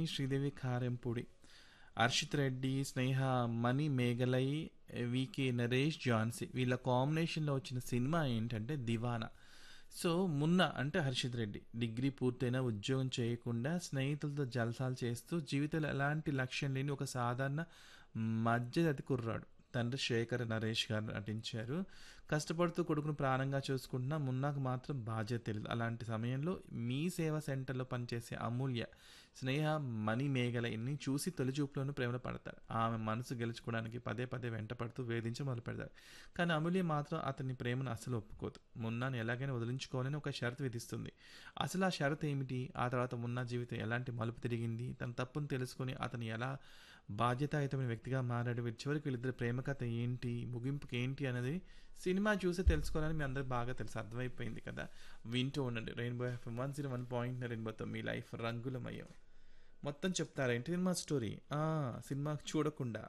Sridevi Karempudi Harshith Reddy Sneha Mani Meghalai VK Naresh Jhansi వీళ్ళ కాంబినేషన్లో వచ్చిన సినిమా ఏంటంటే దివానా సో మున్న అంటే హర్షిత్ రెడ్డి డిగ్రీ పూర్తయినా ఉద్యోగం చేయకుండా స్నేహితులతో జలసాలు చేస్తూ జీవితంలో ఎలాంటి లక్ష్యం లేని ఒక సాధారణ మధ్యతతి కుర్రాడు తండ్రి శేఖర్ నరేష్ గారు నటించారు కష్టపడుతూ కొడుకును ప్రాణంగా చూసుకుంటున్నా మున్నాకు మాత్రం బాధ్యత తెలియదు అలాంటి సమయంలో మీ సేవా సెంటర్లో పనిచేసే అమూల్య స్నేహ మణి మేఘలని చూసి తొలి చూపులోనూ ప్రేమలో పడతారు ఆమె మనసు గెలుచుకోవడానికి పదే పదే వెంట పడుతూ వేధించి మొదలు పెడతారు కానీ అమూల్య మాత్రం అతని ప్రేమను అసలు ఒప్పుకోదు మున్నాను ఎలాగైనా వదిలించుకోవాలని ఒక షరతు విధిస్తుంది అసలు ఆ షరతు ఏమిటి ఆ తర్వాత మున్నా జీవితం ఎలాంటి మలుపు తిరిగింది తన తప్పును తెలుసుకొని అతను ఎలా బాధ్యతాయుతమైన వ్యక్తిగా మారాడు వీరి చివరికి వీళ్ళిద్దరి ప్రేమ కథ ఏంటి ముగింపుకి ఏంటి అనేది సినిమా చూసి తెలుసుకోవాలని మీ అందరికి బాగా తెలుసు అర్థమైపోయింది కదా వింటూ ఉండండి rainbow FM one zero one point రెయిన్బోతో మీ లైఫ్ రంగులమయం మొత్తం చెప్తారేంటి సినిమా స్టోరీ సినిమా చూడకుండా